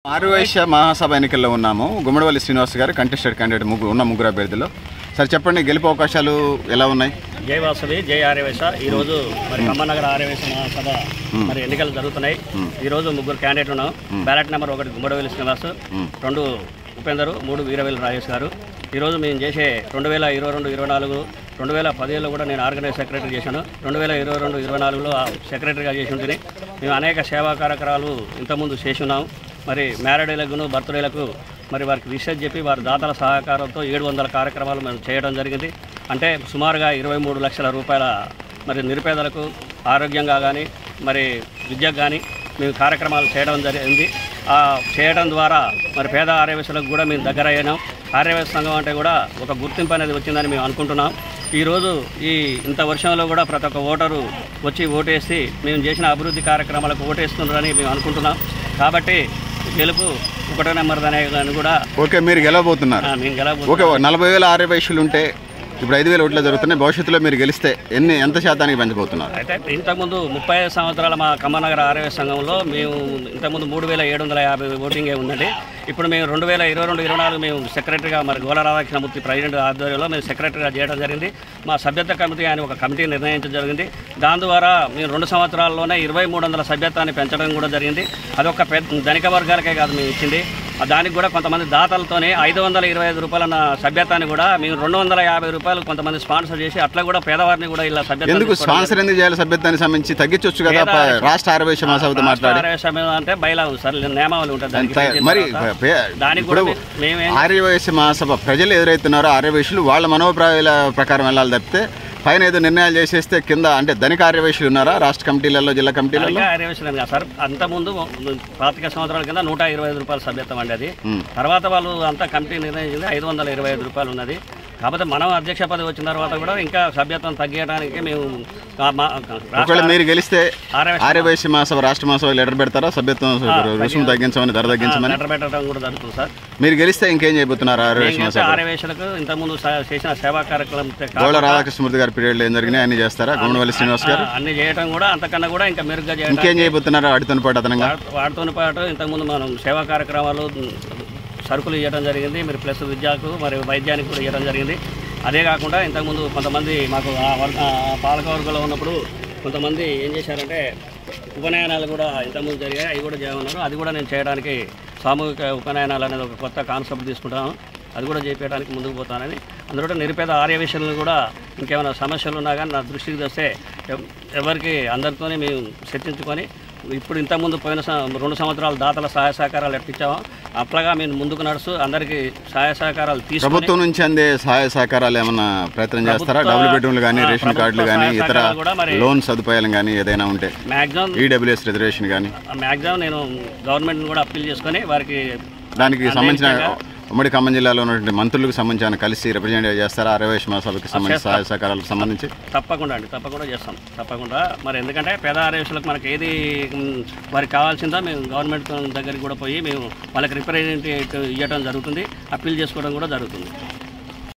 ఆరువైశ్య మహాసభ ఎన్నికల్లో ఉన్నాము గుమ్మడివల్లి శ్రీనివాస్ గారు కంటెస్టెడ్ క్యాండిడేట్ ముగ్గురు ఉన్న ముగ్గురు అభ్యర్థులు సార్ చెప్పండి గెలుపు అవకాశాలు ఎలా ఉన్నాయి జై వాసవి జై ఆర్యవేశ ఈ రోజు మరి ఖమ్మనగర ఆర్యవేశ మహాసభ మరి ఎన్నికలు జరుగుతున్నాయి ఈ రోజు ముగ్గురు క్యాండిడేట్ ఉన్నాం బ్యాలెట్ నెంబర్ ఒకటి గుమ్మడవేలి శ్రీనివాస్ రెండు ఉపేందరు మూడు వీరవేలి రాజేష్ గారు ఈ రోజు మేము చేసే రెండు వేల ఇరవై రెండు ఇరవై నాలుగు రెండు వేల పదిహేనులో కూడా నేను ఆర్గనైజ్ సెక్రటరీ చేశాను రెండు వేల ఇరవై రెండు ఇరవై నాలుగులో సెక్రటరీగా చేసి ఉంటుంది మేము అనేక సేవా కార్యక్రమాలు ఇంతకుముందు చేసి ఉన్నాం మరి మ్యారేడీలకు బర్త్డేలకు మరి వారికి రీసెర్చ్ చెప్పి వారి దాతల సహకారంతో ఏడు వందల కార్యక్రమాలు మేము చేయడం జరిగింది అంటే సుమారుగా ఇరవై మూడు లక్షల రూపాయల మరి నిరుపేదలకు ఆరోగ్యంగా కానీ మరి విద్యకు కానీ మేము కార్యక్రమాలు చేయడం జరిగింది ఆ చేయడం ద్వారా మరి పేద ఆర్యవేశులకు కూడా మేము దగ్గర అయినాం ఆర్యవేశ సంఘం అంటే కూడా ఒక గుర్తింపు అనేది వచ్చిందని మేము అనుకుంటున్నాం ఈరోజు ఈ ఇంత వర్షంలో కూడా ప్రతి ఒక్క ఓటరు వచ్చి ఓటేసి మేము చేసిన అభివృద్ధి కార్యక్రమాలకు ఓటేస్తున్నారని మేము అనుకుంటున్నాం కాబట్టి గెలుపు ఒకటో నెంబర్ అనే కానీ కూడా ఓకే మీరు గెలవబోతున్నారు ఆ, మేము గెలవబోతున్నాం ఓకే నలభై వేల ఆర్యవైశ్యులు ఉంటే ఇప్పుడు ఐదు వేల ఓట్లు జరుగుతున్నాయి భవిష్యత్తులో మీరు గెలిస్తే ఎన్ని ఎంత శాతానికి పెంచబోతున్నారు అయితే ఇంతకుముందు ముప్పై ఐదు సంవత్సరాల మా ఖమ్మనగర ఆర్యవేశ సంఘంలో మేము ఇంతకుముందు మూడు వేల ఏడు వందల యాభై ఓటింగే ఉందండి ఇప్పుడు మేము రెండు వేల ఇరవై రెండు ఇరవై నాలుగు మేము సెక్రటరీగా మరి గోల రాధాకృష్ణమూర్తి ప్రెసిడెంట్ ఆధ్వర్యంలో మేము సెక్రటరీగా చేయడం జరిగింది మా సభ్యత్వ కమిటీ అని ఒక కమిటీ నిర్ణయించడం జరిగింది దాని ద్వారా మేము రెండు సంవత్సరాల్లోనే ఇరవై మూడు వందల సభ్యత్వాన్ని పెంచడం కూడా జరిగింది అదొక పెద్ద ధనిక వర్గాలకే కాదు మేము ఇచ్చింది ఆ దానికి కూడా కొంతమంది దాతలతోనే ఐదు వందల ఇరవై ఐదు రూపాయల సభ్యత్వాన్ని కూడా మేము రెండు వందల యాభై రూపాయలు కొంతమంది స్పాన్సర్ చేసి అట్లా కూడా పేదవారిని కూడా ఇలా సభ్యత్వం ఎందుకు తీసుకోవడం స్పాన్సర్ ఎందుకు చేయాలి సభ్యత్వానికి సంబంధించి తగ్గించవచ్చు కదా పేద- ప- రాష్ట్ర ఆర్యవైశ్య మహాసభతో మాట్లాడి ఆర్య సమయం అంటే బయలా ఉంది సార్ నియమావళి ఉంటుంది దానికి త- పెంచిన మరి తర్వాత. పే- దానికి కూడా ఇప్పుడు మే- మేమేం ఆర్యవైశ్య మహాసభ ప్రజలు ఎదురైతున్నారో ఆర్యవైశ్యులు వాళ్ళ మనోభిప్రాయాల ప్రకారం వెళ్ళాలి తప్పితే పైన ఏదో నిర్ణయాలు చేసేస్తే కింద అంటే ధనిక ఆర్యవైశ్యులు ఉన్నారా రాష్ట్ర కమిటీలలో జిల్లా కమిటీలలో ఇంకా ఆర్యవేశం కాదు సార్ అంత ముందు పాతిక సంవత్సరాల కింద నూట ఇరవై ఐదు రూపాయల సభ్యత్వం అండి అది మ్. తర్వాత వాళ్ళు అంతా కమిటీ నిర్ణయించింది ఐదు వందల ఇరవై ఐదు రూపాయలు ఉన్నది కాకపోతే మనం అధ్యక్ష పదవి వచ్చిన తర్వాత కూడా ఇంకా సభ్యత్వం తగ్గించడానికి మేము ఆ మా- ఒకవేళ రాష్ట్ర మీరు గెలిస్తే ఆర్యవేశ ఆర్యవైశ్య మహాసభ రాష్ట్ర మహాసభ లెటర్ పెడతారా సభ్యత్వం రుసుము తగ్గించమని ధర తగ్గించమని లెటర్ పెట్టడం కూడా జరుగుతుంది సార్ మీరు గెలిస్తే ఇంకేం చేయబోతున్నారు ఆర్యవైశ్య మేము మహాసభ ఆర్యవేశలకు ఇంతకుముందు స- చేసిన సేవా కార్యక్రమం గోళ రాధాకృష్ణమూర్తి గారి పీరియడ్లో ఏం జరిగినాయి అన్ని చేస్తారా గుమ్మడివల్లి శ్రీనివాస్ గారు ఆ, అన్ని చేయడం కూడా అంతకన్నా కూడా ఇంకా మెరుగ్గా చేయడం ఇంకేం చేయబోతున్నారు వాటితో పాటు అదనంగా వాటితో పాటు ఇంతకుముందు మనం సేవా కార్యక్రమాలు ఉమ్, సరుకులు ఇవ్వడం జరిగింది మరి ప్లస్ విద్యకు మరి వైద్యానికి కూడా ఇవ్వడం జరిగింది అదే కాకుండా ఇంతకుముందు కొంతమంది మాకు ఆ వర్గ ఆ పాలకవర్గంలో ఉన్నప్పుడు కొంతమంది ఏం చేశారంటే ఉపనయనాలు కూడా ఇంతకుముందు జరిగాయి అవి కూడా చేయమన్నారు అది కూడా నేను చేయడానికి సామూహిక ఉపనయనాలు అనేది ఒక కొత్త కాన్సెప్ట్ తీసుకుంటాను అది కూడా చేపించడానికి ముందుకు పోతానని అందులో నిరుపేద ఆర్య విషయంలో కూడా ఇంకేమైనా సమస్యలు ఉన్నా కానీ నా దృష్టికి తెస్తే ఎవ్- ఎవరికి అందరితోనే మేము చర్చించుకొని ఇప్పుడు ఇంతకుముందు పోయిన సం- రెండు సంవత్సరాలు దాతల సహాయ సహకారాలు ఎట్టించామో అట్లాగా మేము ముందుకు నడుస్తూ అందరికీ సహాయ సహకారాలు తీసుకొని ప్రభుత్వం నుంచి అందే సహాయ సహకారాలు ఏమన్నా ప్రయత్నం చేస్తారా ప్రభుత్వ- డబుల్ బెడ్రూమ్లు కానీ ఆ, రేషన్ ప్రభుత్వ కార్డులు కానీ సహాయ ఇతర సహకారాలు కూడా మరి- లోన్ సదుపాయాలు కానీ ఏదైనా ఉంటే మ్యాక్సిమం ఈడబ్ల్యూఎస్ రిజర్వేషన్ కానీ మ్యాక్సిమం నేను గవర్నమెంట్ని కూడా అప్పీల్ చేసుకొని వారికి దానికి సంబంధించిన ఉమ్మడి ఖమ్మం జిల్లాలో ఉన్నటువంటి మంత్రులకు సంబంధించి కలిసి రిప్రజెంట్ చేస్తారా అరవై మహాసభకి సంబంధించి సహాయ సహకారాలకు సంబంధించి తప్పకుండా అండి తప్పకుండా చేస్తాం తప్పకుండా మరి ఎందుకంటే పేద ఆర్యవేశులకు మనకి ఏది మ్, వారికి కావాల్సిందో మేము గవర్నమెంట్ దగ్గరికి కూడా పోయి మేము వాళ్ళకి రిప్రజెంటేటివ్ ఇవ్వడం జరుగుతుంది అప్పీల్ చేసుకోవడం కూడా జరుగుతుంది